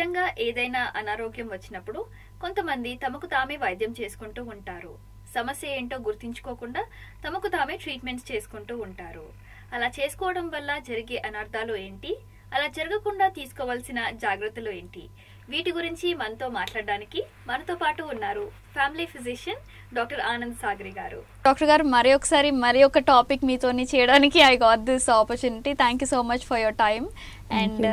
సహజంగా ఏదైనా అనారోగ్యం వచ్చినప్పుడు కొంతమంది తమకు తామే వైద్యం చేసుకుంటూ ఉంటారు సమస్య ఏంటో గుర్తించుకోకుండా తమకు తామే ట్రీట్మెంట్స్ చేసుకుంటూ ఉంటారు అలా చేసుకోవడం వల్ల జరిగే అనర్థాలు ఏంటి అలా జరగకుండా తీసుకోవాల్సిన జాగ్రత్తలు ఏంటి వీటి గురించి మనతో మాట్లాడడానికి మనతో పాటు ఉన్నారు family physician doctor Anand Sagari గారు డాక్టర్ గారు మరి ఒకసారి మరి ఒక టాపిక్ మీతోని చేయడానికి I got this opportunity thank you so much for your time and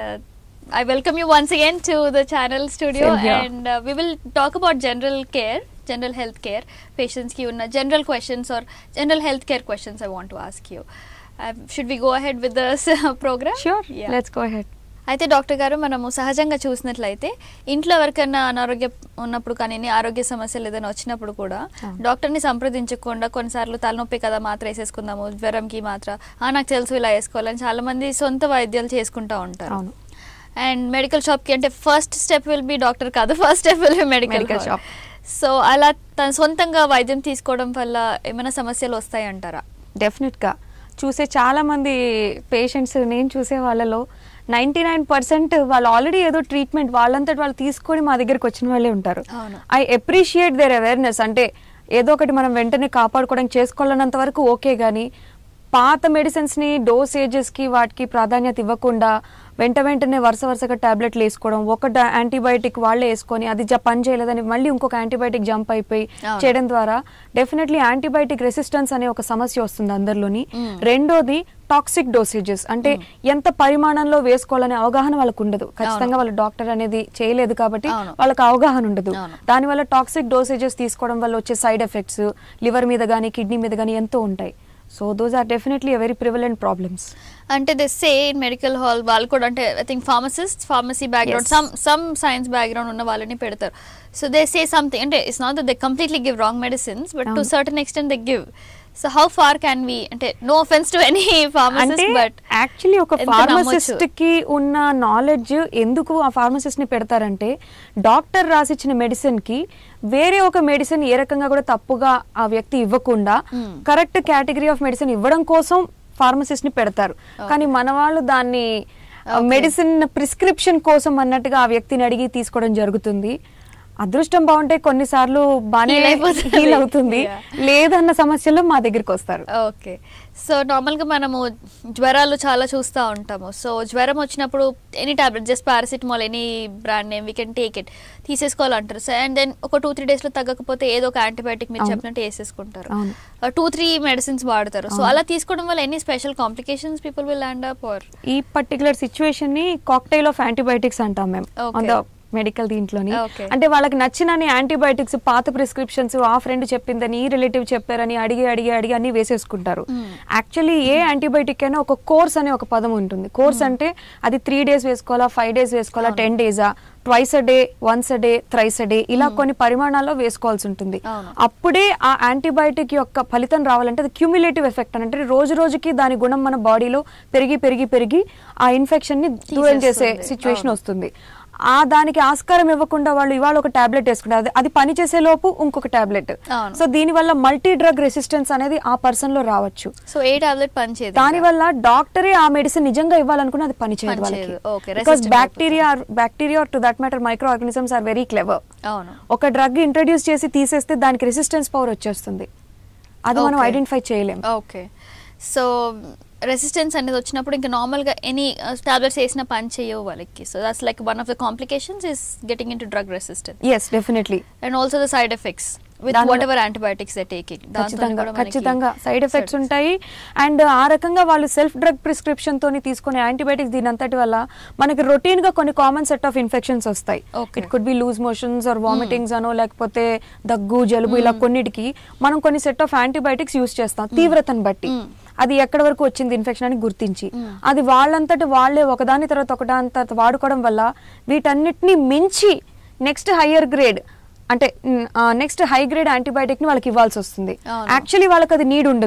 I welcome you once again to the channel studio Same here. And we will talk about general care general health care పేషెంట్స్కి ఉన్న general questions or general health care questions I want to ask you should we go ahead with this program sure let's go head అయితే doctor గారు మనము సహజంగా చూసినట్లయితే ఇంట్లో ఎవరికైనా అనారోగ్యం ఉన్నప్పుడు కానీ ఆరోగ్య సమస్యలు ఏదైనా వచ్చినప్పుడు కూడా అవును. డాక్టర్ని సంప్రదించకుండా కొన్నిసార్లు తలనొప్పి కదా మాత్ర వేసేసుకుందాము జ్వరంకి మాత్ర ఆ నాకు తెలుసు ఇలా వేసుకోవాలని చాలా మంది సొంత వైద్యాలు చేసుకుంటా ఉంటారు అవును. అండ్ మెడికల్ షాప్ కి అంటే first step will be doctor కాదు first step will be medical Medical shop shop. So అలా తన సొంతంగా వైద్యం తీసుకోవడం వల్ల ఏమైనా సమస్యలు వస్తాయంటారా డెఫినెట్గా చూసే చాలా మంది పేషెంట్స్ నేను చూసే వాళ్ళలో నైంటీ నైన్ పర్సెంట్ వాళ్ళు ఆల్రెడీ ఏదో ట్రీట్మెంట్ వాళ్ళంతటి వాళ్ళు తీసుకొని మా దగ్గరికి వచ్చిన వాళ్ళే ఉంటారు అవును. ఐ అప్రిషియేట్ దేర్ అవేర్నెస్ అంటే ఏదో ఒకటి మనం వెంటనే కాపాడుకోవడానికి చేసుకోవాలన్నంత వరకు ఓకే కానీ పాత మెడిసిన్స్ని డోసేజెస్కి వాటికి ప్రాధాన్యత ఇవ్వకుండా వెంట వెంటనే వరుస వరుసగా టాబ్లెట్లు వేసుకోవడం ఒక యాంటీబయాటిక్ వాళ్ళే వేసుకొని అది జ- పని చేయలేదని మళ్ళీ ఇంకొక యాంటీబయాటిక్ జంప్ అయిపోయి అవును. చేయడం ద్వారా డెఫినెట్లీ యాంటీబయాటిక్ రెసిస్టెన్స్ అనే ఒక సమస్య వస్తుంది అందరిలోని Mm. రెండోది టాక్సిక్ డోసేజెస్ అంటే ఎంత పరిమాణంలో వేసుకోవాలనే అవగాహన వాళ్ళకు ఉండదు ఖచ్చితంగా వాళ్ళ డాక్టర్ అనేది చేయలేదు కాబట్టి అవును. వాళ్ళకి అవగాహన ఉండదు అవును. దానివల్ల టాక్సిక్ డోసేజెస్ తీసుకోవడం వల్ల వచ్చే సైడ్ ఎఫెక్ట్స్ లివర్ మీద కానీ కిడ్నీ మీద కానీ ఎంతో ఉంటాయి so those are definitely very prevalent problems అంటే they say in medical hall వాళ్ళు కూడా అంటే I think pharmacist pharmacy background Yes. Some some science background ఉన్న వాళ్ళని పెడతారు సో దే సే సంథింగ్ అంటే it's not they completely give wrong medicines but to అవును. Certain extent they give so how far can we అంటే no offence to any అంటే pharmacist but actually ఒక pharmacist కి ఉన్న నాలెడ్జ్ ఎందుకు ఆ pharmacist ని పెడతారంటే డాక్టర్ రాసిచ్చిన మెడిసిన్ కి వేరే ఒక మెడిసిన్ ఏ రకంగా కూడా తప్పుగా ఆ వ్యక్తి ఇవ్వకుండా Hmm. Correct category of medicine ఇవ్వడం కోసం ఫార్మసిస్ట్ ని పెడతారు కానీ మన వాళ్ళు దాన్ని Okay. మెడిసిన్ ప్రిస్క్రిప్షన్ కోసం అన్నట్టుగా ఆ వ్యక్తిని అడిగి తీసుకోవడం జరుగుతుంది అదృష్టం బాగుంటే కొన్నిసార్లు బాగానే Heal అయిపోతుంది. హీల్ అవుతుంది Yeah. లేదన్న సమస్యలో మా దగ్గరికి వస్తారు ఓకే సో నార్మల్గా మనము జ్వరాలు చాలా చూస్తూ ఉంటాము సో జ్వరం వచ్చినప్పుడు any tablet just paracetamol any brand name we can take it తీసేసుకోవాలంటారు సో అండ్ దెన్ ఒక టూ త్రీ డేస్లో తగ్గకపోతే ఏదో ఒక యాంటీబయాటిక్ మీరు అవును. చెప్పినట్టు వేసేసుకుంటారు అవును. టూ త్రీ మెడిసిన్స్ వాడతారు సో అవును. అలా తీసుకోవడం వల్ల any special complications people will land up or ఈ పర్టికులర్ సిచ్యువేషన్ ని కాక్టైల్ ఆఫ్ యాంటీబయాటిక్స్ అంటాం మేము Okay. ఆన్ ద మెడికల్ దీంట్లోని Okay. అంటే వాళ్ళకి నచ్చిన యాంటీబయాటిక్స్ పాత ప్రిస్క్రిప్షన్స్ ఆ ఫ్రెండ్ చెప్పిందని ఈ రిలేటివ్ చెప్పారని అడిగి అడిగి అడిగి అన్ని వేసేసుకుంటారు Hmm. యాక్చువల్లీ ఏ యాంటీబయాటిక్ అయినా ఒక కోర్స్ అనే ఒక పదం ఉంటుంది కోర్స్ అంటే అది త్రీ డేస్ వేసుకోవాలా ఫైవ్ డేస్ వేసుకోవాలా టెన్ డేసా twice a day once a day thrice a day ఇలా కొన్ని పరిమాణాల్లో వేసుకోవాల్సి ఉంటుంది అవును. అప్పుడే ఆ యాంటీబయాటిక్ యొక్క ఫలితం రావాలంటే అది క్యూములేటివ్ ఎఫెక్ట్ అని అంటే రోజు రోజుకి దాని గుణం మన బాడీలో పెరిగి పెరిగి పెరిగి ఆ ఇన్ఫెక్షన్ ని దూరం చేసే తీసేస్తుంది. సిచ్యువేషన్ అవును. వస్తుంది ఆ దానికి ఆస్కారం ఇవ్వకుండా వాళ్ళు ఇవాళ ఒక టాబ్లెట్ వేసుకుంటారు అది- అది పని చేసే లోపు ఇంకొక టాబ్లెట్ అవును. సో దీని వల్ల మల్టీ డ్రగ్ రెసిస్టెన్స్ అనేది ఆ పర్సన్ లో రావచ్చు సో ఏ టాబ్లెట్ పనిచేయదు దాని వల్ల డాక్టరే ఆ మెడిసిన్ నిజంగా ఇవ్వాలనుకున్న అది పనిచేయదు పని వాళ్ళకి చేయదు. Okay, because resistant bacteria bacteria to that matter microorganisms are very clever అవును ఒక డ్రగ్ ఇంట్రడ్యూస్ చేసి తీసేస్తే దానికి రెసిస్టెన్స్ పవర్ వచ్చేస్తుంది అది మనం Okay. ఐడెంటిఫై చేయలేం ఓకే సో రెసిస్టెన్స్ అనేది వచ్చినప్పుడు ఇంకా నార్మల్గా ఎనీ టాబ్లెట్స్ వేసిన పని చేయవు వాళ్ళకి so that's like one of the complications is getting into drug resistance yes definitely and also the side effects with దానివల్ల- whatever antibiotics they taking ఖచ్చితంగా ఖచ్చితంగా సైడ్ ఎఫెక్ట్స్ ఉంటాయి అండ్ ఆ రకంగా వాళ్ళు సెల్ఫ్ డ్రగ్ ప్రిస్క్రిప్షన్ తోని తీసుకునే antibiotics దీని అంతటి వల్ల మనకి రొటీన్ గా కొన్ని కామన్ సెట్ ఆఫ్ ఇన్ఫెక్షన్స్ వస్తాయి Okay. It could be loose motions or vomitings అనో లేకపోతే దగ్గు జలుబు ఇలా కొన్నిటికి మనం కొన్ని సెట్ ఆఫ్ యాంటీబయాటిక్స్ యూస్ చేస్తాం తీవ్రతను బట్టి Mm. అది ఎక్కడి వరకు వచ్చింది ఇన్ఫెక్షన్ అని గుర్తించి Mm. అది వాళ్ళంతటి వాళ్ళే ఒకదాని తర్వాత ఒకదాని తర్వాత వాడుకోవడం వల్ల వీటన్నిటిని మించి నెక్స్ట్ హయ్యర్ గ్రేడ్ అంటే నెక్స్ట్ హై గ్రేడ్ యాంటీబయాటిక్ ని వాళ్ళకి ఇవ్వాల్సి వస్తుంది అవును. యాక్చువల్లీ వాళ్ళకి అది నీడ్ ఉండదు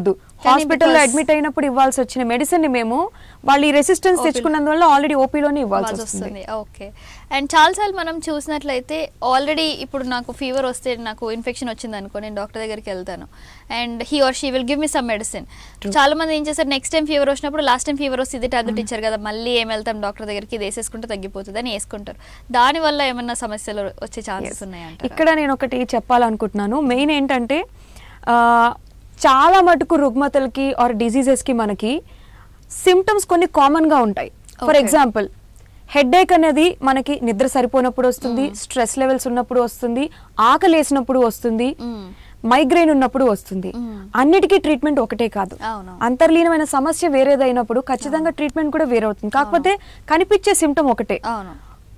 హాస్పిటల్లో because- అడ్మిట్ అయినప్పుడు ఇవ్వాల్సి వచ్చిన మెడిసిన్ ని మేము వాళ్ళు ఈ రెసిస్టెన్స్ OP లో- తెచ్చుకున్నందువల్ల ఆల్రెడీ ఓపీలోనే ఇవ్వాల్సి ఇవ్వాల్సి వస్తుంది వస్తుంది ఓకే అండ్ చాలాసార్లు మనం చూసినట్లయితే ఆల్రెడీ ఇప్పుడు నాకు ఫీవర్ వస్తే నాకు ఇన్ఫెక్షన్ వచ్చింది అనుకో నేను డాక్టర్ దగ్గరికి వెళ్తాను and he or she will give me some medicine చాలా మంది ఏం చేస్తారు నెక్స్ట్ టైం ఫీవర్ వచ్చినప్పుడు లాస్ట్ టైం ఫీవర్ వస్తే ఇదే టాబ్లెట్ ఇచ్చారు కదా మళ్ళీ ఏం వెళ్తాం డాక్టర్ దగ్గరికి ఇది వేసేసుకుంటే తగ్గిపోతుంది అని వేసుకుంటారు దానివల్ల ఏమన్నా సమస్యలు వచ్చే ఛాన్సెస్ Yes. ఉన్నాయంట ఇక్కడ నేను ఒకటి చెప్పాలనుకుంటున్నాను మెయిన్ ఏంటంటే ఆ, చాలా మటుకు రుగ్మతలకి ఆర్ డిసీజెస్కి మనకి సిమ్టమ్స్ కొన్ని కామన్గా ఉంటాయి ఫర్ Okay. ఎగ్జాంపుల్ హెడేక్ అనేది మనకి నిద్ర సరిపోనప్పుడు వస్తుంది స్ట్రెస్ లెవెల్స్ ఉన్నప్పుడు వస్తుంది ఆకలి వేసినప్పుడు వస్తుంది Mm. మైగ్రేన్ ఉన్నప్పుడు వస్తుంది Mm. అన్నిటికీ ట్రీట్మెంట్ ఒకటే కాదు అవును. అంతర్లీనమైన సమస్య వేరేదైనప్పుడు ఖచ్చితంగా ట్రీట్మెంట్ కూడా వేరే అవుతుంది కాకపోతే కనిపించే సిమ్టమ్ ఒకటే అవును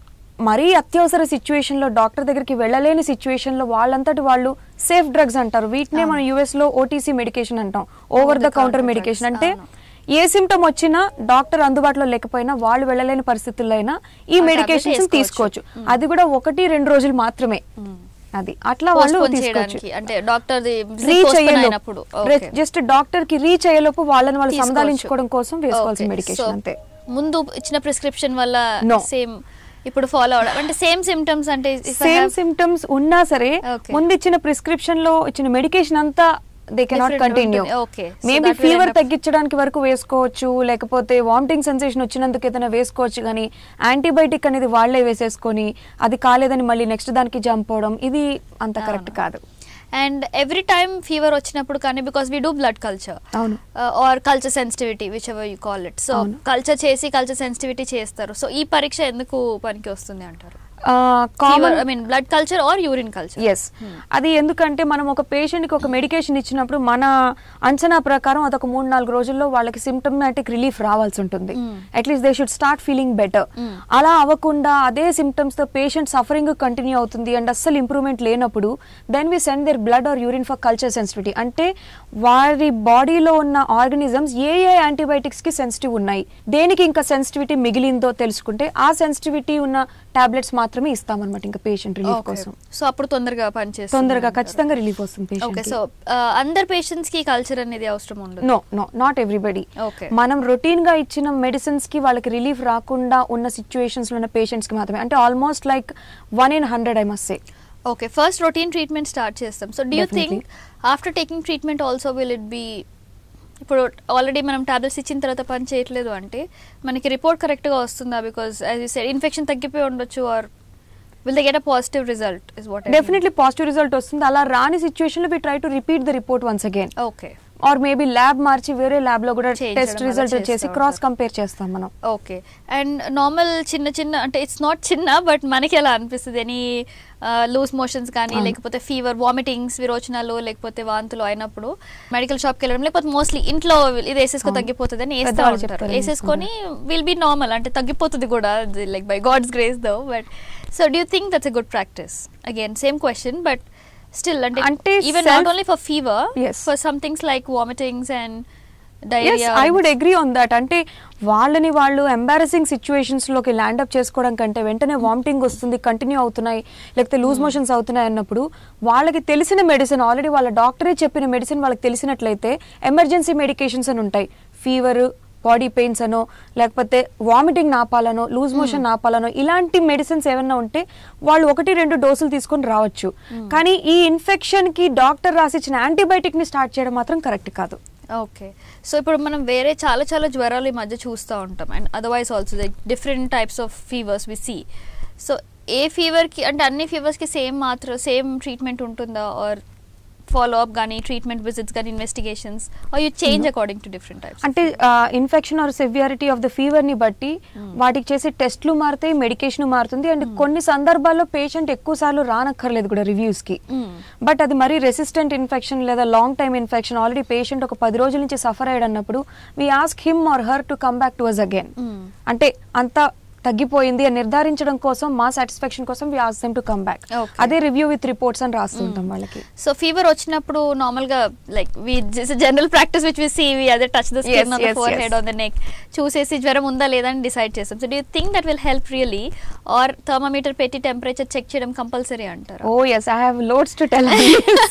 మరీ అత్యవసర సిచ్యువేషన్ లో డాక్టర్ దగ్గరికి వెళ్ళలేని సిచ్యువేషన్ లో వాళ్ళంతటి వాళ్ళు సేఫ్ డ్రగ్స్ అంటారు వీటినే మనం యుఎస్ లో ఓటీసీ మెడికేషన్ అంటాం ఓవర్ ద కౌంటర్ మెడికేషన్ అంటే ఏ సిమ్టమ్ వచ్చినా డాక్టర్ అందుబాటులో లేకపోయినా వాళ్ళు వెళ్ళలేని పరిస్థితుల్లో అయినా ఈ ఆ మెడికేషన్స్ tablet తీసుకోవచ్చు అది కూడా ఒకటి రెండు రోజులు మాత్రమే అది అట్లా వాళ్ళు Postpone తీసుకోవచ్చు చేయడానికి అంటే డాక్టర్ రీచ్ అయినప్పుడు అయ్యేలోపు జస్ట్ డాక్టర్ కి రీచ్ అయ్యేలోపు వాళ్ళని వాళ్ళు తీసుకోవచ్చు. సంధాలించుకోవడం కోసం వేసుకోవాల్సిన Okay. మెడికేషన్ So, అంతే ముందు ఇచ్చిన ప్రిస్క్రిప్షన్ వల్ల No. సేమ్ ఇప్పుడు ఫాలో అవడం అంటే సేమ్ సిమ్టమ్స్ అంటే if I same have- symptoms ఉన్నా సరే Okay. ముందు ఇచ్చిన ప్రిస్క్రిప్షన్ లో ఇచ్చిన మెడికేషన్ అంతా దే కెనాట్ Different కంటిన్యూ ఉంటుంది. Okay. So maybe that will fever end up- తగ్గించడానికి వరకు వేసుకోవచ్చు లేకపోతే వామిటింగ్ సెన్సేషన్ వచ్చినందుకు ఏదైనా వేసుకోవచ్చు కానీ యాంటీబయాటిక్ అనేది వాళ్ళే వేసేసుకొని అది కాలేదని మళ్ళీ నెక్స్ట్ దానికి జంప్ అవడం ఇది అంత కరెక్ట్ అవును. కాదు అండ్ ఎవ్రీ టైమ్ ఫీవర్ వచ్చినప్పుడు కానీ because we do blood culture అవును. Or culture sensitivity whichever you call it so అవును. కల్చర్ చేసి కల్చర్ సెన్సిటివిటీ చేస్తారు సో ఈ పరీక్ష ఎందుకు పనికి వస్తుంది అంటారు common I mean blood culture or urine culture yes అది ఎందుకంటే మనం ఒక పేషెంట్ కి ఒక మెడికేషన్ ఇచ్చినప్పుడు మన అంచనా ప్రకారం అదొక మూడు నాలుగు రోజుల్లో వాళ్ళకి సిమ్టమాటిక్ రిలీఫ్ రావాల్సి ఉంటుంది Mm. At least they should start feeling better Mm. అలా అవ్వకుండా అదే సిమ్టమ్స్ తో పేషెంట్ సఫరింగ్ కంటిన్యూ అవుతుంది అండ్ అస్సలు ఇంప్రూవ్మెంట్ లేనప్పుడు then we send their blood or urine for culture sensitivity అంటే వారి బాడీలో ఉన్న ఆర్గనిజమ్స్ ఏ ఏ యాంటీబయాటిక్స్ కి సెన్సిటివ్ ఉన్నాయి దేనికి ఇంకా సెన్సిటివిటీ మిగిలిందో తెలుసుకుంటే ఆ సెన్సిటివిటీ ఉన్న టాబ్లెట్స్ మాత్రమే ఇస్తామన్నమాట ఇంకా పేషెంట్ రిలీఫ్ కోసం సో అప్పుడు తొందరగా పనిచేస్తుంది తొందరగా అంటారు. ఖచ్చితంగా రిలీఫ్ వస్తుంది ఓకే పేషెంట్ సో అందరు పేషెంట్స్ కి కల్చర్ అనేది అవసరం ఉండదు no no not everybody Okay. మనం రొటీన్ గా ఇచ్చిన మెడిసిన్స్ కి వాళ్ళకి రిలీఫ్ రాకుండా ఉన్న సిచ్యువేషన్స్ లో ఉన్న పేషెంట్స్ కి మాత్రమే అంటే almost like one in hundred I must say okay first routine treatment start చేస్తాం so do you Definitely. Think after taking treatment also will it be ఇప్పుడు ఆల్రెడీ మనం టాబ్లెట్స్ ఇచ్చిన తర్వాత పని చేయట్లేదు అంటే మనకి రిపోర్ట్ కరెక్ట్గా వస్తుందా because as you said infection తగ్గిపోయి ఉండొచ్చు or will the get a positive result is what definitely positive result వస్తుంది అలా రాని సిచ్యువేషన్ లో we try to repeat the report once again okay or maybe lab మార్చి వేరే ల్యాబ్ లో కూడా చేయించడం టెస్ట్ అలా రిజల్ట్ చేస్తూ చేసి క్రాస్ ఉంటారు. కంపేర్ చేస్తాం మనం ఓకే అండ్ నార్మల్ చిన్న చిన్న అంటే ఇట్స్ నాట్ చిన్న బట్ మనకి ఎలా అనిపిస్తుంది ఎనీ లూజ్ మోషన్స్ కానీ అవును. లేకపోతే ఫీవర్ వామిటింగ్స్ విరోచనాలు లేకపోతే వాంతులు అయినప్పుడు మెడికల్ షాప్కి వెళ్ళడం లేకపోతే మోస్ట్లీ ఇంట్లో ఇది వేసేసుకో అవును. తగ్గిపోతుంది అని వేస్తూ పెద్దవాళ్ళు ఉంటారు చెప్తారు వేసేసుకొని విల్ బి నార్మల్ అంటే తగ్గిపోతుంది కూడా like by God's grace though but so do think that's a good practice again same question but still అంటే అంటే even not self- only for fever Yes. For some things like vomitings and yes diarrhoea I would agree on that అంటే వాళ్ళని వాళ్ళు embarrassing situations లోకి land up చేసుకోవడం కంటే వెంటనే vomiting వస్తుంది కంటిన్యూ అవుతున్నాయి లేకపోతే లూజ్ మోషన్స్ అవుతున్నాయి అన్నప్పుడు వాళ్ళకి తెలిసిన మెడిసిన్ ఆల్రెడీ వాళ్ళ డాక్టరే చెప్పిన మెడిసిన్ వాళ్ళకి తెలిసినట్లయితే ఎమర్జెన్సీ మెడికేషన్స్ అని ఉంటాయి ఫీవర్ బాడీ పెయిన్స్ అనో లేకపోతే వామిటింగ్ నాపాలనో లూజ్ మోషన్ నాపాలనో ఇలాంటి మెడిసిన్స్ ఏమైనా ఉంటే వాళ్ళు ఒకటి రెండు డోసులు తీసుకొని రావచ్చు కానీ ఈ ఇన్ఫెక్షన్ కి డాక్టర్ రాసిచ్చిన యాంటీబయాటిక్ ని స్టార్ట్ చేయడం మాత్రం కరెక్ట్ కాదు ఓకే సో ఇప్పుడు మనం వేరే చాలా చాలా జ్వరాలు ఈ మధ్య చూస్తూ ఉంటాం and otherwise also like different types of fevers we see so ఏ ఫీవర్కి అంటే అన్ని ఫీవర్స్కి సేమ్ మాత్రం సేమ్ ట్రీట్మెంట్ ఉంటుందా ఆర్ ఫాలో అప్ కానీ ట్రీట్మెంట్ విజిట్స్ కానీ investigations are you change according to different types అంటే infection or severity of the fever ని బట్టి వాటికి చేసే టెస్ట్లు మారుతాయి మెడికేషన్ మారుతుంది అండ్ కొన్ని సందర్భాల్లో పేషెంట్ ఎక్కువ సార్లు రానక్కర్లేదు కూడా రివ్యూస్ కి బట్ అది మరీ రెసిస్టెంట్ ఇన్ఫెక్షన్ లేదా long time infection already patient ఒక పది రోజుల నుంచి సఫర్ అయ్యాడు అన్నప్పుడు we ask him or her to come back to us again అంటే అంత తగ్గిపోయింది అని నిర్ధారించడం కోసం మా సాటిస్ఫాక్షన్ కోసం we ask them to come back Okay. అదే రివ్యూ విత్ రిపోర్ట్స్ అని రాస్తుంటాం వాళ్ళకి సో ఫీవర్ వచ్చినప్పుడు నార్మల్ గా like we general practice which we see we అదే touch the Yes, skin on the yes, fore yes. Head on the neck చూసేసి జ్వరం ఉందా లేదా అని డిసైడ్ చేస్తాం so do you think that will help really or thermometer పెట్టి temperature check చేయడం compulsory అంటారు oh yes I have loads to tell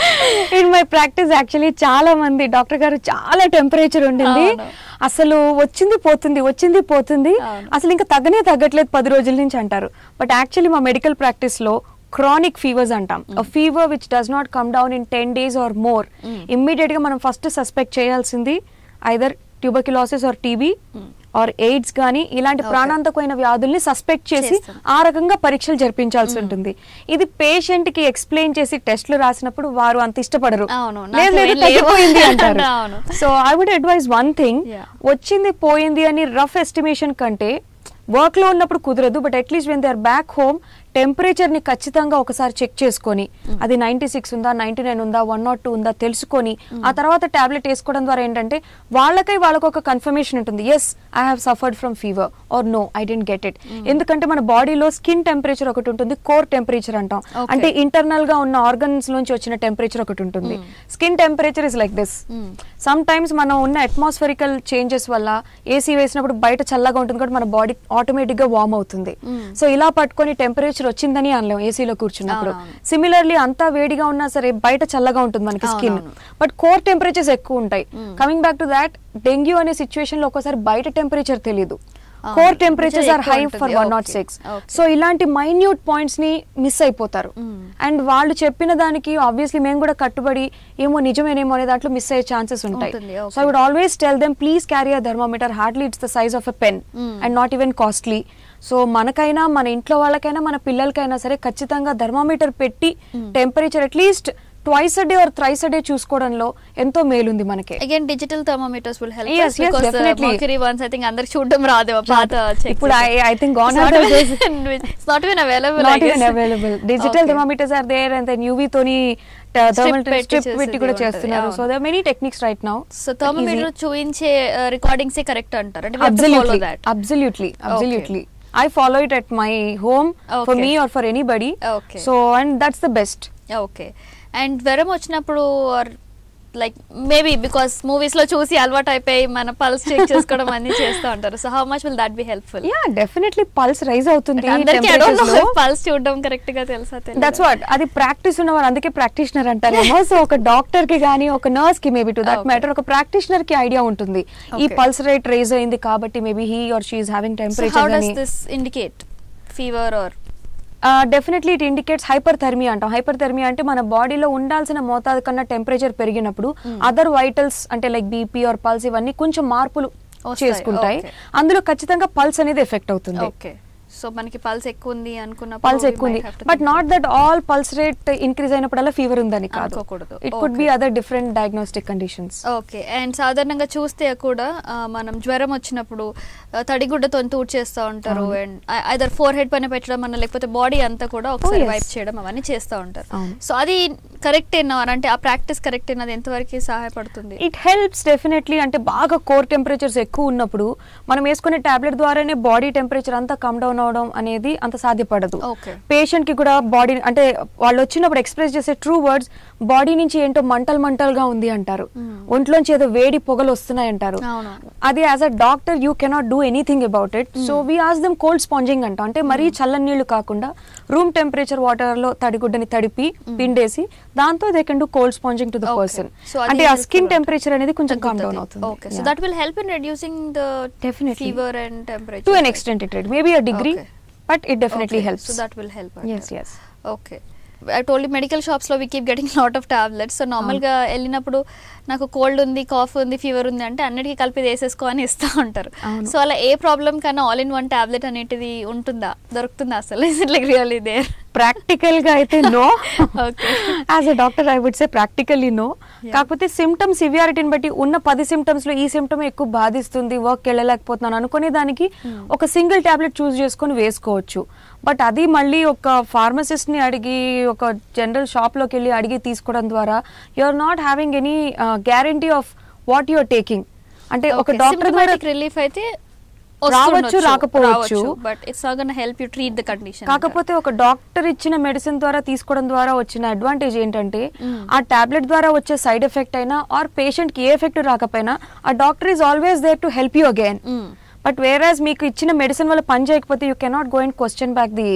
in my practice actually చాలా మంది డాక్టర్ గారు చాలా టెంపరేచర్ ఉండింది అవును. అసలు వచ్చింది పోతుంది వచ్చింది పోతుంది అవును. అసలు ఇంకా తగ్గనే తగ్గట్లేదు పది రోజుల నుంచి అంటారు బట్ యాక్చువల్లీ మా మెడికల్ ప్రాక్టీస్ లో క్రానిక్ ఫీవర్స్ అంటాం fever which does not come down in ten days or more immediate గా మనం ఫస్ట్ సస్పెక్ట్ చేయాల్సింది either tuberculosis or TB or AIDS కానీ ఇలాంటి ప్రాణాంతకమైన వ్యాధుల్ని సస్పెక్ట్ చేసి చేస్తాం. ఆ రకంగా పరీక్షలు జరిపించాల్సి ఉంటుంది ఇది పేషెంట్ కి ఎక్స్ప్లెయిన్ చేసి టెస్ట్లు రాసినప్పుడు వారు అంత ఇష్టపడరు అవును, లేదు నాకు లేదు ఏం లేవు తగ్గిపోయింది అంటారు అవును. So I would advise one thing Yeah. వచ్చింది పోయింది అని రఫ్ ఎస్టిమేషన్ కంటే వర్క్ లో ఉన్నప్పుడు కుదరదు but at least when they are back home temperature ని ఖచ్చితంగా ఒకసారి చెక్ చేసుకొని అది నైన్టీ సిక్స్ ఉందా నైన్టీ నైన్ ఉందా వన్ నాట్ టూ ఉందా తెలుసుకొని ఆ తర్వాత టాబ్లెట్ వేసుకోవడం ద్వారా ఏంటంటే వాళ్ళకై వాళ్ళకు ఒక కన్ఫర్మేషన్ ఉంటుంది yes I have suffered from fever or no I didn't get it ఎందుకంటే మన బాడీలో స్కిన్ టెంపరేచర్ ఒకటి ఉంటుంది కోర్ టెంపరేచర్ అంటాం Okay. అంటే ఇంటర్నల్ గా ఉన్న ఆర్గన్స్ నుంచి వచ్చిన టెంపరేచర్ ఒకటి ఉంటుంది skin temperature is like this sometimes మనం ఉన్న అట్మాస్ఫెరికల్ చేంజెస్ వల్ల ఏసీ వేసినప్పుడు బయట చల్లగా ఉంటుంది కాబట్టి మన బాడీ ఆటోమేటిక్ గా వార్మ్ అవుతుంది సో ఇలా పట్టుకొని టెంపరేచర్ వచ్చిందని అనలేం ఏసీలో కూర్చున్నప్పుడు అవునవును. సిమిలర్లీ అంతా వేడిగా ఉన్నా సరే బయట చల్లగా ఉంటుంది మనకి స్కిన్ అవునవును. బట్ కోర్ టెంపరేచర్స్ ఎక్కువ ఉంటాయి coming back to that dengue అనే సిచ్యువేషన్ లో ఒక్కోసారి బయట టెంపరేచర్ తెలియదు అవును. కోర్ టెంపరేచర్స్ ఆర్ ఎక్కువ హై ఉంటుంది. For one not Okay. Six Okay. So ఇలాంటి మైన్యూట్ పాయింట్స్ ని మిస్ అయిపోతారు అండ్ వాళ్ళు చెప్పిన దానికి ఆబ్వియస్లీ మేము కూడా కట్టుబడి ఏమో నిజమేనేమో అనే దాంట్లో మిస్ అయ్యే ఛాన్సెస్ ఉంటాయి ఉంటుంది, okay. So I would always tell them please carry a thermometer hardly it's the size of a pen and not even costly so మనకైనా మన ఇంట్లో వాళ్ళకైనా మన పిల్లలకైనా సరే ఖచ్చితంగా థర్మోమీటర్ పెట్టి temperature at least twice a day or thrice a day చూసుకోవడంలో ఎంతో మేలుంది మనకి again digital thermometers will help Yes, yes, definitely. Mercury once I think అందరికి చూడడం రాదు ఆ పాత checks. ఇప్పుడు I I think gone It's are not the days even- it's not even available, I not even guess. Available digital Okay. Thermometers are there and then UV తోని thermometer పెట్టి strip చేసేది పెట్టి కూడా ఉంటుంది. చేస్తున్నారు సో అవును. They many techniques right now so thermometer చూపించే recordings correct అంటారు అంటే follow absolutely that absolutely absolutely i follow it at my home for Okay. me or for anybody Okay. so and that's the best okay and జ్వరం వచ్చినప్పుడు or like maybe because movies లో చూసి అలవాటు అయిపోయి మన pulse check చేసుకోవడం అన్ని చేస్తూ ఉంటారు so how much will that be helpful yeah definitely pulse rise అవుతుంది అందరికీ temperatures లో. పల్స్ చూడడం కరెక్ట్ గా తెలుసా దట్స్ వాట్ అది ప్రాక్టీస్ ఉన్న వాళ్ళు అందుకే ప్రాక్టీషనర్ అంటారేమో సో ఒక డాక్టర్ కి గానీ ఒక నర్స్ కి maybe to that Okay. Matter ఒక ప్రాక్టీషనర్ కి ఐడియా ఉంటుంది ఈ Okay. పల్స్ రేట్ రైజ్ అయింది కాబట్టి maybe he or she having so how temperature does this indicate fever or definitely it indicates hyperthermia అంటాం హైపర్ థర్మియా అంటే మన బాడీలో ఉండాల్సిన మోతాదు కన్నా టెంపరేచర్ పెరిగినప్పుడు అదర్ వైటల్స్ అంటే లైక్ బీపీ ఆర్ పల్స్ ఇవన్నీ కొంచెం మార్పులు వస్తాయి, చేసుకుంటాయి okay. అందులో ఖచ్చితంగా పల్స్ అనేది ఎఫెక్ట్ అవుతుంది ఓకే సో మనకి పల్స్ ఎక్కువ ఉంది అనుకున్నప్పుడు పల్స్ we ఎక్కువ ఉంది might have to but think not that all pulse rate increase అయినప్పుడల్లా ఫీవర్ ఉందని కాదు అనుకోకూడదు. It could be Okay. Other different diagnostic conditions okay and సాధారణంగా చూస్తే కూడా ఆ, మనం జ్వరం వచ్చినప్పుడు ఆ, తడిగుడ్డతో తూడ్ చేస్తూ ఉంటారు అండ్ ఐదర్ ఫోర్ హెడ్ పైన పెట్టడం అన్న లేకపోతే బాడీ అంతా కూడా ఒకసారి yes. వైప్ చేయడం అవన్నీ చేస్తూ ఉంటారు అవును. సో అది కరెక్ట్ ఏనారు అంటే ఆ ప్రాక్టీస్ కరెక్ట్ అది ఎంతవరకు సహాయపడుతుంది ఇట్ హెల్ప్స్ డెఫినెట్లీ అంటే బాగా కోర్ టెంపరేచర్స్ ఎక్కువ ఉన్నప్పుడు మనం వేసుకునే టాబ్లెట్ ద్వారానే బాడీ టెంపరేచర్ అంతా కమ్ డౌన్ అవడం అనేది అంత సాధ్యపడదు Okay. పేషెంట్ కి కూడా బాడీ అంటే వాళ్ళు వచ్చినప్పుడు ఎక్స్ప్రెస్ చేసే ట్రూ వర్డ్స్ బాడీ నుంచి ఏంటో మంటల్ మంటల్గా ఉంది అంటారు ఒంట్లోంచి ఏదో వేడి పొగలు వస్తున్నాయి అంటారు అవును. అది as a doctor you cannot do anything about it so we ask them cold sponging అంటాం అంటే మరీ చల్లని నీళ్లు కాకుండా రూమ్ టెంపరేచర్ వాటర్ లో తడిగుడ్డని తడిపి పిండేసి దాంతో they can do cold sponging to the Okay. Person So అది అంటే ఆ helpful స్కిన్ అంటారు. టెంపరేచర్ అనేది కొంచెం కమ్ డౌన్ ఓకే అవుతుంది so that will help in reducing the Definitely. Fever and temperature to an extent it maybe a degree Okay. But it definitely helps so that will help Yes, yes. Okay I told medical shops లో we keep getting lot of tablets so normal గా వెళ్ళినప్పుడు నాకు cold ఉంది cough ఉంది fever ఉంది అంటే అన్నిటికీ కలిపి ఇది వేసేసుకో అని ఇస్తూ ఉంటారు అవును. సో అలా ఏ ప్రాబ్లం కన్నా ఆల్ ఇన్ వన్ టాబ్లెట్ అనేటిది ఉంటుందా దొరుకుతుందా అసలు is it like really there practical గా అయితే no Okay. As a doctor I would say practically no Yeah. కాకపోతే సిమ్టమ్ సివియారిటీని బట్టి ఉన్న పది సిమ్టమ్స్ లో ఈ సిమ్టమ్ ఎక్కువ బాధిస్తుంది వర్క్ వెళ్ళలేకపోతున్నాను అనుకునే దానికి ఒక సింగిల్ టాబ్లెట్ చూస్ చేసుకొని వేసుకోవచ్చు బట్ అది మళ్ళీ ఒక ఫార్మసిస్ట్ ని అడిగి ఒక జనరల్ షాప్ లోకి వెళ్ళి అడిగి తీసుకోవడం ద్వారా you are not having any guarantee of what you are taking అంటే ఒక డాక్టర్ ద్వారా రిలీఫ్ అయితే రావచ్చు, రాకపోవచ్చు. But it's not gonna help you treat the condition కాకపోతే ఒక డాక్టర్ ఇచ్చిన మెడిసిన్ ద్వారా తీసుకోవడం ద్వారా వచ్చిన అడ్వాంటేజ్ ఏంటంటే Mm. ఆ టాబ్లెట్ ద్వారా వచ్చే సైడ్ ఎఫెక్ట్ అయినా ఆర్ పేషెంట్ కి ఏ ఎఫెక్ట్ రాకపోయినా ఆ doctor is always there to help you again but whereas మీకు ఇచ్చిన మెడిసిన్ వల్ల పని చేయకపోతే you cannot go and question back the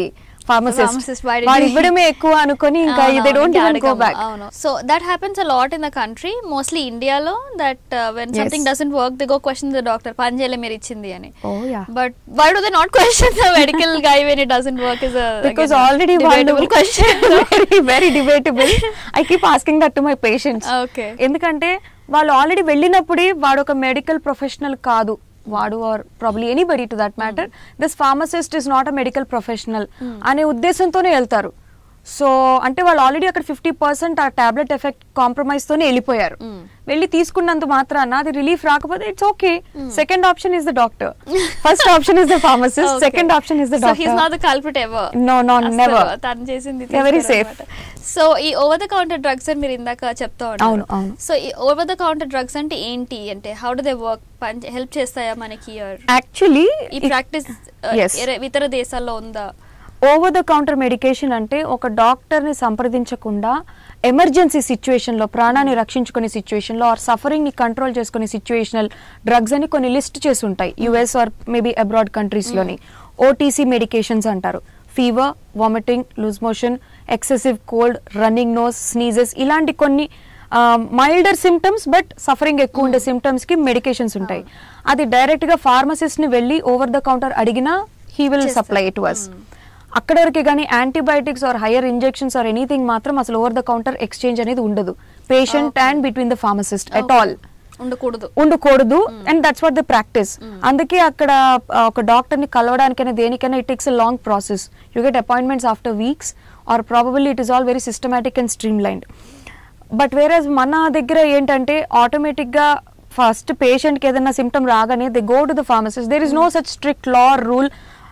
pharmacist Pharmacist, why did వాడు he- ఇవ్వడమే ఎక్కువ అనుకొని ఇంకా అవును, దే డోంట్ అవును, ఈవెన్ గో అడగము, బ్యాక్ అవును so that happens a lot in the country mostly ఇండియాలో that when Yes. Something doesn't work the go question the doctor పని చేయలే మీరు ఇచ్చింది అని Oh, yeah. But why do they not question the medical guy when it doesn't work is because already వాళ్ళు very very debatable I keep asking that to my patients Okay. ఎందుకంటే వాళ్ళు already వెళ్ళినప్పుడే వాడు ఒక మెడికల్ ప్రొఫెషనల్ కాదు వాడు or probably anybody to that matter this pharmacist is not a medical professional అనే ఉద్దేశంతోనే వెళ్తారు సో అంటే వాళ్ళు ఆల్రెడీ అక్కడ ఫిఫ్టీ పర్సెంట్ ఆ టాబ్లెట్ ఎఫెక్ట్ కాంప్రమైజ్ తోనే వెళ్ళిపోయారు వెళ్ళి తీసుకున్నంత మాత్రాన అది రిలీఫ్ రాకపోతే it's okay second option is the doctor first option is the pharmacist second option is the so he's not doctor the culprit ever No, no, never. తను చేసింది Yeah, very safe. సో ఈ over the counter drugs అని మీరు ఇందాక చెప్తా అవును, అవును. So ఈ ఓవర్ ద కౌంటర్ డ్రగ్స్ అంటే ఏంటి అంటే how do they work help చేస్తాయా మనకి or యాక్చువల్లీ ఈ ప్రాక్టీస్ Yes. ఇతర దేశాల్లో ఉందా ఓవర్ ద కౌంటర్ మెడికేషన్ అంటే ఒక డాక్టర్ని సంప్రదించకుండా ఎమర్జెన్సీ సిచ్యువేషన్లో ప్రాణాన్ని రక్షించుకునే సిచ్యువేషన్లో ఆర్ సఫరింగ్ని కంట్రోల్ చేసుకునే సిచ్యువేషనల్ డ్రగ్స్ అని కొన్ని లిస్ట్ చేసి ఉంటాయి యుఎస్ ఆర్ మేబీ అబ్రాడ్ కంట్రీస్లోని ఓటీసీ మెడికేషన్స్ అంటారు fever vomiting loose motion excessive cold running nose sneezes ఇలాంటి కొన్ని మైల్డర్ సిమ్టమ్స్ బట్ సఫరింగ్ ఎక్కువ ఉండే సిమ్టమ్స్ కి మెడికేషన్స్ ఉంటాయి అది డైరెక్ట్ గా ఫార్మసిస్ట్ ని వెళ్ళి ఓవర్ ద కౌంటర్ అడిగినా హీ విల్ చేస్తారు. సప్లై టు అస్ అక్కడ వరకే కానీ antibiotics or higher injections or anything మాత్రం అసలు ఓవర్ ద కౌంటర్ ఎక్స్చేంజ్ అనేది ఉండదు patient and between the pharmacist at all ఉండకూడదు ఉండకూడదు and that's what the practice అందుకే అక్కడ ఆ, ఒక డాక్టర్ ని కలవడానికైనా దేనికైనా it takes a long process you get appointments after weeks or probably it is all very systematic and streamlined but whereas మన దగ్గర ఏంటంటే ఆటోమేటిక్ గా ఫస్ట్ పేషెంట్ కి ఏదైనా సిమ్టమ్ రాగానే they go to the pharmacist there is no such strict law rule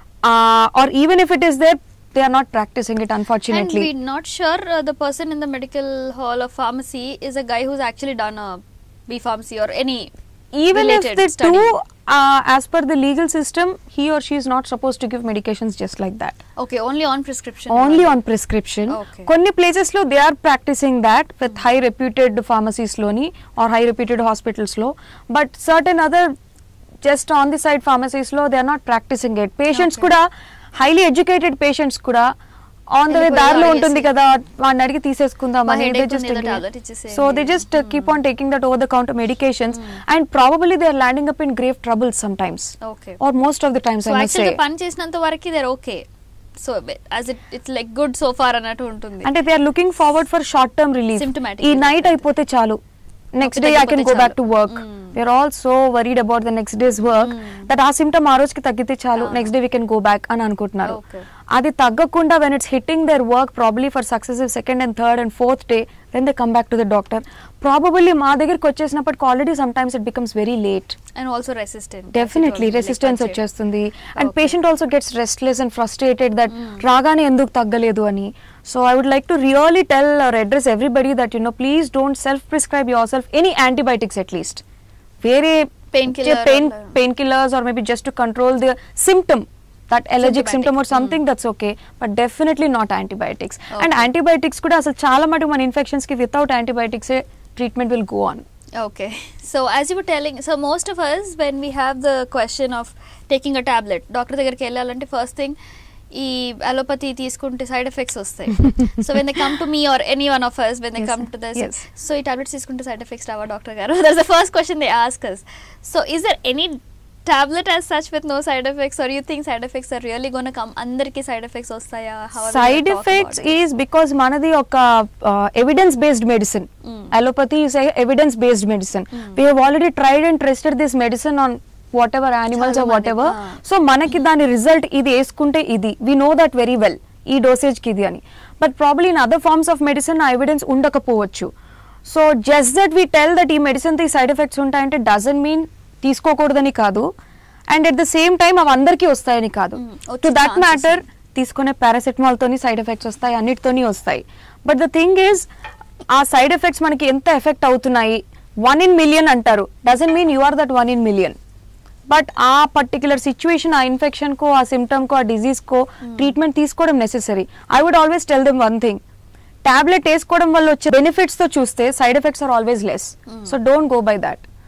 or even if it is there they are not practicing it And unfortunately we're not sure uh, the person in the medical hall of pharmacy is a guy who's actually done a B pharmacy or any even if related they study. do uh, as per the legal system he or she is not supposed to give medications just like that Okay, only on prescription. only on prescription Okay. కొన్ని places లో they are practicing that with high reputed pharmacies లోని or high reputed hospitals లో but certain other just on the side pharmacies లో they are not practicing it patients Okay. కూడా highly educated patients కూడా on the way వెళ్ళిపోయి దారిలో అడిగేసి. ఉంటుంది కదా వాడిని అడిగి తీసేసుకుందాం మా అని headache దే ఉంది, జస్ట్ ఏదో tablet ఇచ్చేసేయండి. So they just keep on taking that over the counter medications and probably they are landing up in grave trouble sometimes Okay. Or most of the times so I must యాక్చువల్గా say పని చేసినంత వరకు there okay so as it it's like good so far అన్నట్టు ఉంటుంది అంటే they are looking forward for short term relief Symptomatic ఈ relief night అయితే. అయిపోతే చాలు next Okay, day I can తగ్గిపోతే గో బ్యాక్ టు చాలు. Work Mm. We're all so worried about the next days work that ఆ symptom ఆ రోజుకి తగ్గితే చాలు అవును. Next day we can go back అని అనుకుంటున్నారు Okay. అది తగ్గకుండా when it's hitting their work probably for successive second and third and fourth day when they come back to the doctor probably మా దగ్గరికి వచ్చేసినప్పటికి already some sometimes it becomes very late and also resistant definitely resistance వచ్చేస్తుంది and Okay. Patient also gets restless and frustrated that రాగానే ఎందుకు తగ్గలేదు అని so I would like to really tell or address everybody that you know please don't self prescribe yourself any antibiotics at least వేరే Painkiller pain or- painkillers or maybe just to control the symptom that allergic Symptomatic. Symptom or something that's okay but definitely not antibiotics and Okay. Antibiotics కూడా అసలు చాలా మటుకు మన infections కి without antibiotics treatment will go on Okay. So as you were telling, so most of us when we have the question of taking a tablet, doctor దగ్గరికి వెళ్ళాలంటే first thing ఈ allopathy తీసుకుంటే సైడ్ ఎఫెక్ట్స్ వస్తాయి so when they come to me are any one of us when they Yes, come to sir. Thus Yes. So ఈ tablets తీసుకుంటే side effects రావా doctor గారు that's the first question they ask us so is there any tablet as such with no side effects are you think side effects are really gonna come అందరికి side effects వస్తాయా How are we side gonna talk effects about it? Is because మనది ఒక evidence based medicine Mm. Allopathy is evidence based medicine we have already tried and tested this medicine on whatever animals చాలా what మంది, ever ah. So మనకి దాని result ఇది వేసుకుంటే ఇది we know that very well ఈ dosage కి ఇది అని but probably in other forms of medicine ఆ ఎవిడెన్స్ ఉండకపోవచ్చు so just that we tell that ఈ మెడిసిన్ తో ఈ సైడ్ ఎఫెక్ట్స్ ఉంటాయంటే డజన్ మీన్ తీసుకోకూడదని కాదు and at the same time అవి అందరికీ వస్తాయని కాదు Mm, వచ్చే టు దట్ chances మ్యాటర్ తీసుకునే పారాసెటమాల్ తోని సైడ్ ఎఫెక్ట్స్ వస్తాయి అన్నిటితోని వస్తాయి బట్ ద థింగ్ ఈజ్ ఆ సైడ్ ఎఫెక్ట్స్ మనకి ఎంత ఎఫెక్ట్ అవుతున్నాయి వన్ ఇన్ మిలియన్ అంటారు doesn't mean you are that one in million but ఆ పర్టికులర్ సిచ్యువేషన్ ఆ ఇన్ఫెక్షన్ కో ఆ సిమ్టమ్ కో ఆ డిజీజ్ కో ట్రీట్మెంట్ తీసుకోవడం necessary I would always tell them one thing tablet వేసుకోవడం వల్ల వచ్చే బెనిఫిట్స్ తో చూస్తే side effects are always less so don't go by that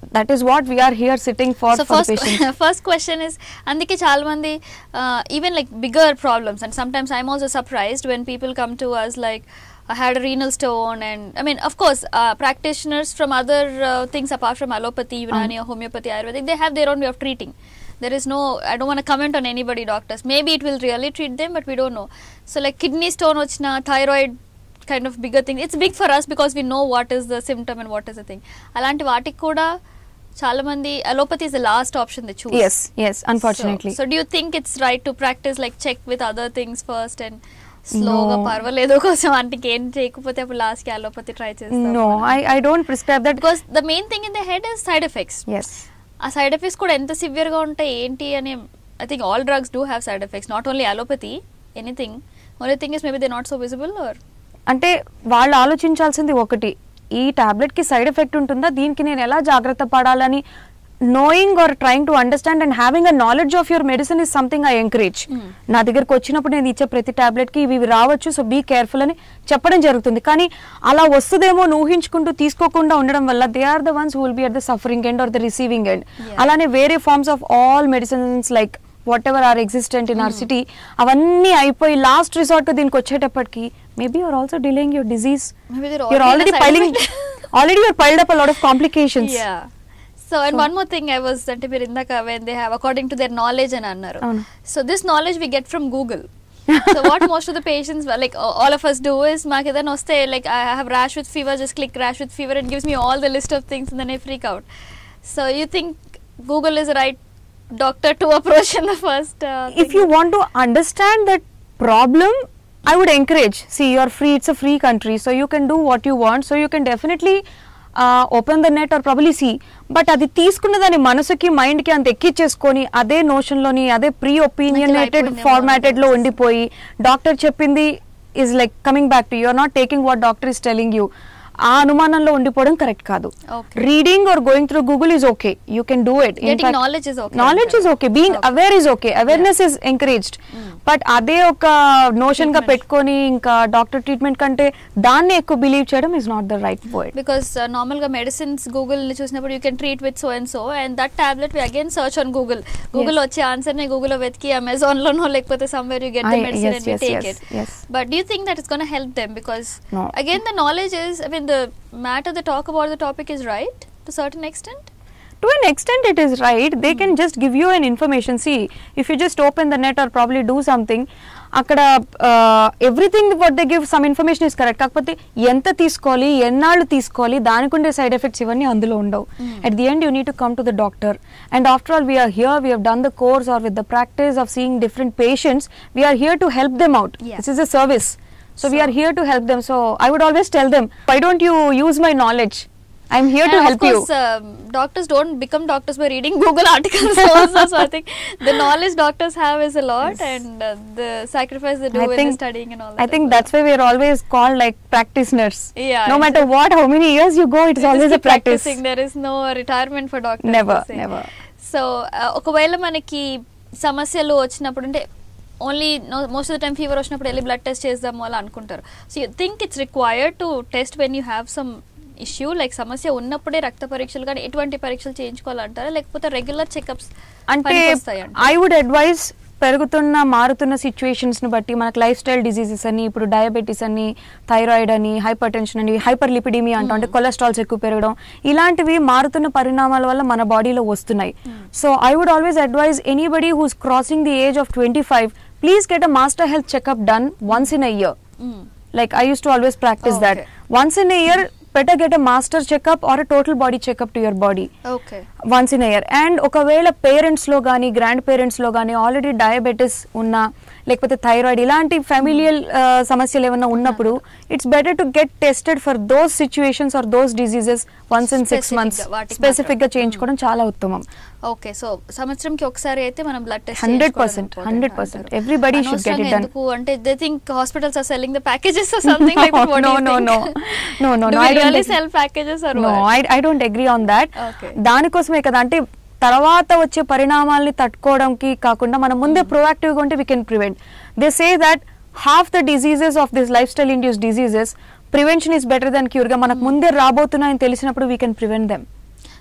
that is what we're here sitting for so for first patient first question is అందుకే చాలా మంది even like bigger problems and sometimes I'm also surprised when people come to us like I had a renal stone, and I mean, of course, uh, practitioners from other uh, things apart from allopathy, Unani, or homeopathy, Ayurvedic, they have their own way of treating. There is no, I don't want to comment on anybody, doctors. Maybe it will really treat them, but we don't know. So, like kidney stone, ochna, thyroid, kind of bigger thing. It's big for us because we know what is the symptom and what is the thing. అలాంటి వాటికి కూడా చాలా మంది allopathy is the last option the choose yes yes unfortunately so do you think it's right to practice like check with other things first and స్లోగా No. పర్వాలేదు కోసం అంటే ఏం చేయకపోతే అప్పుడు లాస్ట్ కి allopathy try no I I don't prescribe that because the main thing in the head is side effects yes ఆ side effects కూడా ఎంత సివియర్ గా ఉంటాయి ఏంటి అని I think all drugs do have side effects not only allopathy anything only thing is maybe they not so visible or అంటే వాళ్ళు ఆలోచించాల్సింది ఒకటి ఈ టాబ్లెట్ కి సైడ్ ఎఫెక్ట్ ఉంటుందా దీనికి నేను ఎలా జాగ్రత్త పడాలని knowing or trying to understand and having a knowledge of your medicine is something I encourage నా దగ్గరకు వచ్చినప్పుడు నేను ఇచ్చే ప్రతి టాబ్లెట్ కి ఇవి ఇవి రావచ్చు సో బీ కేర్ఫుల్ అని చెప్పడం జరుగుతుంది కానీ అలా వస్తుందేమో అని ఊహించుకుంటూ తీసుకోకుండా ఉండడం వల్ల they are the ones will be at the suffering end or the receiving end Yeah. అలానే వేరే forms of all medicines like whatever are existent in our city అవన్నీ అయిపోయి లాస్ట్ రిసార్ట్ దీనికి వచ్చేటప్పటికి maybe you're also delaying your disease Maybe they're you're already already in a side piling effect. Already you're piled up lot of complications yeah so and one more thing I was అంటే మీరు ఇందాక when they have according to their knowledge అని అన్నారు అవును. So this knowledge we get from Google so what most of the patients like all of us do is మాకు ఏదైనా వస్తే like I have rash with fever just click rash with fever and gives me all the list of things then I freak out so you think Google is right doctor to approach in the first if you want to understand that problem i would encourage see you're free it's a free country so you can do what you want so you can definitely uh, open the net or probably see but అది తీసుకున్న దాని మనసుకి mind కి అంత ఎక్కిచ్చేసుకొని అదే notion లోని అదే pre opinionated అయిపోయిందేమో formatted లో అనిపిస్తుంది. ఉండిపోయి డాక్టర్ చెప్పింది is like coming back to you're not taking what doctor is telling you ఆ అనుమానంలో ఉండిపోవడం కరెక్ట్ కాదు Okay. Reading or going through Google is okay you can do it Getting knowledge is okay. Knowledge is okay being Okay. Aware is okay awareness is encouraged but అదే ఒక notion గా Treatment. పెట్టుకొని ఇంకా doctor treatment కంటే దాన్ని ఎక్కువ believe చేయడం is not the right word because నార్మల్గా మెడిసిన్స్ గూగుల్ చూసినప్పుడు you can treat with so and so and that tablet we again search on Google Google వచ్చే ఆన్సర్ ని గూగుల్ వెతికి అమెజాన్ లోనో లేకపోతే somewhere you get the I- medicine yes, and you yes, take yes, it yes. But do think that is gonna help them because No. Again the knowledge is I mean the matter the talk about the topic is right to certain extent to an extent it is right they can just give you an information see if you just open the net or probably do something అక్కడ everything what they give some information is correct కాకపోతే ఎంత తీసుకోవాలి ఎన్నాళ్ళు తీసుకోవాలి దానికి ఉండే side effects ఇవన్నీ అందులో ఉండవు at the end you need to come to the doctor and after all we're here we have done the course or with the practice of seeing different patients we're here to help them out Yeah. This is a service so So- we're here to help them so I would always tell them why don't you use my knowledge I'm here to And help of you course, um, doctors don't become doctors by reading Google articles also. so I think the knowledge doctors have is a lot, and uh, the sacrifice they do I when think they're studying and all that. I think as well. that's why we're always called like practitioners. Yeah, No matter exactly. what, how many years you go, it's We just always a keep practice. practicing. There is no retirement for doctors. Never, per se. never. So ఒకవేళ మనకి సమస్యలు వచ్చినప్పుడు అంటే only most of the time fever వచ్చినప్పుడు వెళ్ళి blood test చేద్దాము అలా అనుకుంటారు so you think it's required to test when you have some issue like సమస్య ఉన్నప్పుడే రక్త పరీక్షలు కానీ ఎటువంటి పరీక్షలు చేయించుకోవాలంటారా లేకపోతే రెగ్యులర్ చెకప్స్ అంటే ఐ వుడ్ అడ్వైజ్ పెరుగుతున్న మారుతున్న సిచ్యువేషన్స్ ని బట్టి మనకు లైఫ్ స్టైల్ డిసీజెస్ అని ఇప్పుడు డయాబెటీస్ అని థైరాయిడ్ అని హైపర్ టెన్షన్ అని హైపర్ లిపిడిమీ అంటాం అంటే కొలెస్ట్రాల్స్ ఎక్కువ పెరగడం ఇలాంటివి మారుతున్న పరిణామాల వల్ల మన బాడీలో వస్తున్నాయి so I would always advise anybody who's crossing the age of twenty five please get a master health checkup done once in a year like i used to always practice that Okay. once in a year better get a master checkup or a total body checkup to your body okay once in year and ఒకవేళ parents లో కానీ grand parents లో కానీ already diabetes ఉన్నా లేకపోతే thyroid ఇలాంటి familial సమస్యలు ఏమైనా ఉన్నప్పుడు it's better to get tested for those situations or those diseases once in six Specific months గా, వాటికి స్పెసిఫిక్ గా మాత్రం. చేయించుకోవడం చాలా ఉత్తమం ఓకే సో సంవత్సరంకి ఒకసారి అయితే మనం blood test 100%, 100%. Everybody should get it done. ఎందుకు అంటే they think hospitals are selling the packages or something like No, no, no, no. No, no, no, I don't really agree. Sell packages or no I I don't agree on that Okay. దానికోసమే కదా అంటే తర్వాత వచ్చే పరిణామాల్ని తట్టుకోవడానికి కాకుండా మనం ముందే ప్రొయాక్టివ్గా ఉంటే we can prevent they say that half the diseases of this lifestyle induce diseases prevention is better than cure గా మనకు ముందే రాబోతున్నాయని తెలిసినప్పుడు we can prevent them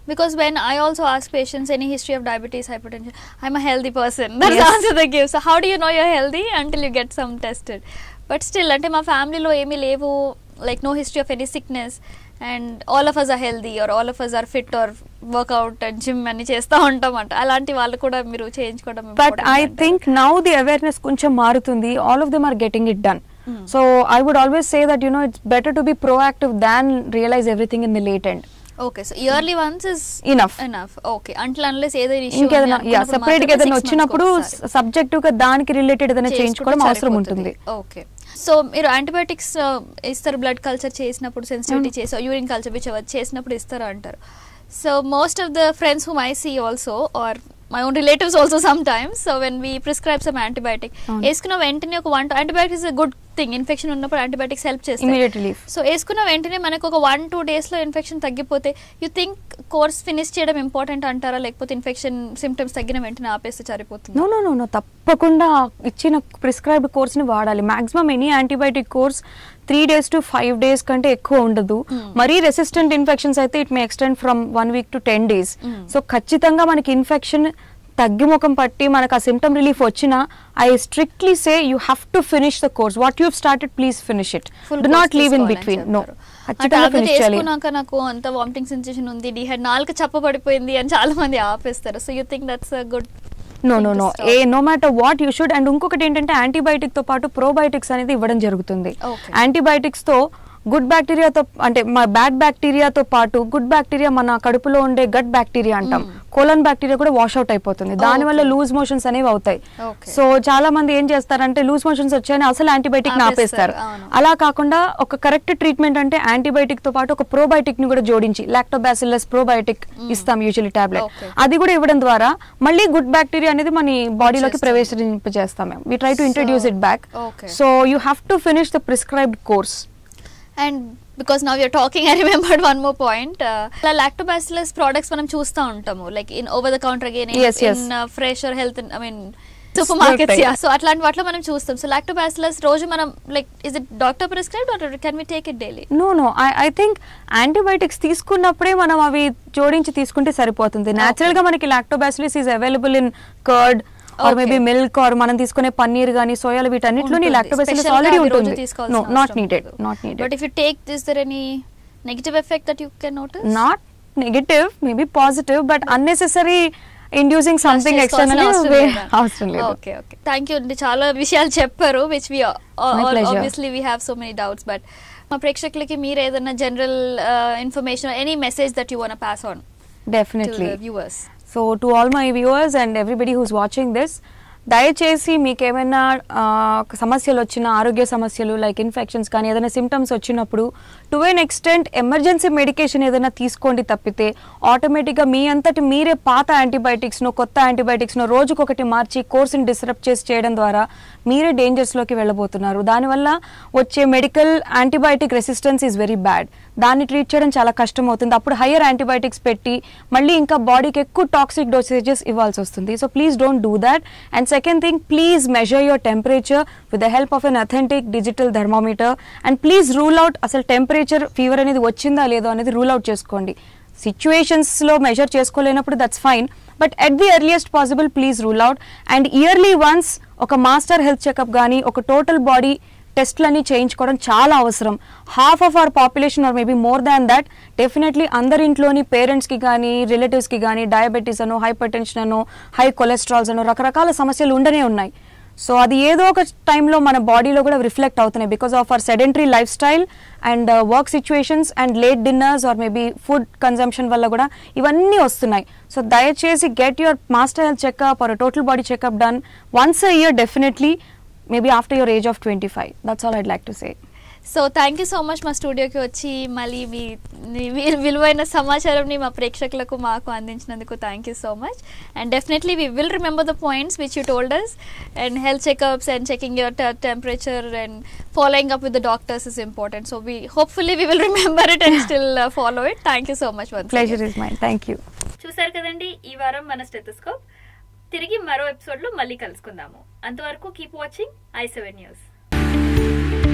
Because when I also ask patients any history of diabetes, hypertension, I'm a healthy person. That's the Yes. answer they give. So how do you know you're healthy until you get some tested? But still, అంటే మా ఫ్యామిలీలో ఏమీ లేవు like no history of any sickness and all of us are healthy or all of us are fit or workout and gym అన్ని చేస్తూ ఉంటాం అంట అలాంటి వాళ్ళు కూడా మీరు చేయించుకోవడం బట్ important ఐ అంటారు. థింక్ నౌ ది అవేర్నెస్ కొంచెం మారుతుంది all of them are getting it done so I would always say that you know it's better to be proactive than realise everything in the late end okay so yearly once is Enough. Enough okay అంటే unless ఏదైనా issue ఇంకేదైనా ఉంది yeah అనుకున్నప్పుడు separate గా మాత్రమే ఏదైనా six months వచ్చినప్పుడు కి ఒకసారి. సబ్జెక్టివ్ గా దానికి రిలేటెడ్ ఏదైనా చేయించుకోవడం అవసరం ఉంటుంది ఓకే సో మీరు యాంటీబయాటిక్స్ ఇస్తారు బ్లడ్ కల్చర్ చేసినప్పుడు సెన్సిటివిటీ చేసి యూరిన్ కల్చర్ విచ్ చేసినప్పుడు ఇస్తారు అంటారు so most of the friends hmm I see also or my own relatives also sometimes so when we prescribe some antibiotic అవును. వేసుకున్న వెంటనే ఒక one antibiotic is good thing infection ఉన్నప్పుడు antibiotics help చేస్తాయి immediate relief so వేసుకున్న వెంటనే మనకు ఒక వన్ టూ డేస్లో ఇన్ఫెక్షన్ తగ్గిపోతే యూ థింక్ కోర్స్ ఫినిష్ చేయడం ఇంపార్టెంట్ అంటారా లేకపోతే ఇన్ఫెక్షన్ సిమ్టమ్స్ తగ్గిన వెంటనే ఆపేస్తే సరిపోతుంది నో నో నో నో తప్పకుండా ఇచ్చిన ప్రిస్క్రైబ్డ్ కోర్స్ని వాడాలి maximum any antibiotic course three days to five days కంటే ఎక్కువ ఉండదు Mm. మరీ రెసిస్టెంట్ ఇన్ఫెక్షన్స్ అయితే it may extend from one week to ten days Mm. So ఖచ్చితంగా మనకి ఇన్ఫెక్షన్ తగ్గిముఖం పట్టి మనకు ఆ సిమ్టమ్ రిలీఫ్ వచ్చినా I strictly say you have to finish the course what you started please finish it Full do course not leave in తీసుకోవాలని between no చెప్తారు. ఆ ఖచ్చితంగా టాబ్లెట్ ఫినిష్ చేయాలి వేసుకున్నాక నాకు అంత వామిటింగ్ సెన్సేషన్ ఉంది డిహైడ్ నాలుక చప్పబడిపోయింది అని చాలా మంది ఆపేస్తారు so you think that's good no no no a no matter what you should and ఇంకొకటి ఏంటంటే యాంటీబయాటిక్ తో పాటు ప్రోబయోటిక్స్ అనేది ఇవ్వడం జరుగుతుంది Okay. యాంటీబయాటిక్స్ తో గుడ్ బ్యాక్టీరియాతో అంటే మా బ్యాడ్ బ్యాక్టీరియాతో పాటు గుడ్ బ్యాక్టీరియా మన కడుపులో ఉండే గట్ బ్యాక్టీరియా అంటాం కోలన్ బ్యాక్టీరియా కూడా వాష్ అవుట్ అయిపోతుంది దాని వల్ల Okay. లూజ్ మోషన్స్ అనేవి అవుతాయి Okay. సో చాలా మంది ఏం చేస్తారంటే లూజ్ మోషన్స్ వచ్చాయని అసలు యాంటీబయాటిక్ ఆపేస్తారు, ఆపేస్తారు అవును. అలా కాకుండా ఒక కరెక్ట్ ట్రీట్మెంట్ అంటే యాంటీబయాటిక్ తో పాటు ఒక ప్రోబయోటిక్ ని కూడా జోడించి లాక్టోబాసిల్లస్ ప్రోబయోటిక్ ఇస్తాం యూజువల్లీ టాబ్లెట్ Okay. అది కూడా ఇవ్వడం ద్వారా మళ్ళీ గుడ్ బ్యాక్టీరియా అనేది మన బాడీలోకి వచ్చేస్తుంది. ప్రవేశింపజేస్తాం మేము we try to introduce So, it back okay. So you have to finish the prescribed course and because now you're talking I remembered one more point ఇలా లాక్టోబాసిలస్ ప్రోడక్ట్స్ మనం చూస్తూ ఉంటాము like in over the counter again Yes, yes. In fresh or health I mean supermarkets దొరుకుతాయి. So అట్లాంటి వాటిలో మనం చూస్తాం so lactobacillus రోజు మనం like is it doctor prescribe or can we take it daily no no I I think antibiotics తీసుకున్నప్పుడే మనం అవి జోడించి తీసుకుంటే సరిపోతుంది న్యాచురల్ గా మనకి lactobacillus is available in curd or Okay. Maybe milk or మనం తీసుకునే పన్నీర్ గానీ సోయాలు వీటన్నిటిలోని లాక్టోబాసిలిస్ ఆల్రెడీ ఉంటుంది no not needed not but needed if you take this there any negative effect that you can notice not negative maybe positive but unnecessary inducing something external అవసరం లేదు okay okay thank you అండి చాలా విషయాలు చెప్పారు which we pleasure. Obviously we have so many doubts but మా ప్రేక్షకులకి మీరు ఏదైనా general information any message that you want pass on to definitely viewers so to all my viewers and everybody who's watching this దయచేసి మీకేమైనా ఆ, సమస్యలు వచ్చిన ఆరోగ్య సమస్యలు లైక్ ఇన్ఫెక్షన్స్ కానీ ఏదైనా సిమ్టమ్స్ వచ్చినప్పుడు to an extent emergency medication ఏదైనా తీసుకోండి తప్పితే ఆటోమేటిక్గా మీ అంతటి మీరే పాత యాంటీబయాటిక్స్ను కొత్త యాంటీబయాటిక్స్ను రోజుకొకటి మార్చి కోర్సుని డిస్టర్బ్ చేసి చేయడం ద్వారా మీరే డేంజర్స్లోకి వెళ్ళబోతున్నారు దానివల్ల వచ్చే medical antibiotic resistance is very bad దాన్ని ట్రీట్ చేయడం చాలా కష్టం అవుతుంది అప్పుడు హయ్యర్ యాంటీబయాటిక్స్ పెట్టి మళ్ళీ ఇంకా బాడీకి ఎక్కువ టాక్సిక్ డోసేజెస్ ఇవ్వాల్సి వస్తుంది so please don't do that and second thing please measure your temperature with the help of an authentic digital thermometer and please rule out అసలు టెంపరేచర్ ఫీవర్ అనేది వచ్చిందా లేదో అనేది రూల్ అవుట్ చేసుకోండి సిచ్యువేషన్స్లో మెజర్ చేసుకోలేనప్పుడు that's fine but at the earliest possible please rule out and yearly once ఒక master health checkup కానీ ఒక టోటల్ బాడీ టెస్ట్లన్నీ చేయించుకోవడం చాలా అవసరం half of our population are maybe more than that definitely అందరి ఇంట్లోని పేరెంట్స్కి కానీ రిలేటివ్స్కి కానీ డయాబెటీస్ అను హైపర్ టెన్షన్ అను హై కొలెస్ట్రాల్స్ అను రకరకాల సమస్యలు ఉండనే ఉన్నాయి సో అది ఏదో ఒక టైంలో మన బాడీలో కూడా రిఫ్లెక్ట్ అవుతున్నాయి because of our sedentary lifestyle and work situations and late dinners or maybe food consumption వల్ల కూడా ఇవన్నీ వస్తున్నాయి సో దయచేసి get your master health checkup or total body checkup done once a year definitely maybe after your age of twenty five that's all I'd like to say so thank you so much మా స్టూడియోకి వచ్చి మళ్ళీ మీ మీ వి- విలువైన సమాచారంని మా ప్రేక్షకులకు మాకు అందించినందుకు thank you so much and definitely we will remember the points which you told us and health checkups and checking your temperature and following up with the doctors is important so we hopefully we will remember it and still follow it thank you so much once pleasure is mine thank you చూసారు కదండి ఈ వారం మన stethoscope తిరిగి మరో episode లో మళ్ళీ కలుసుకుందాము అంతవరకు keep watching I seven news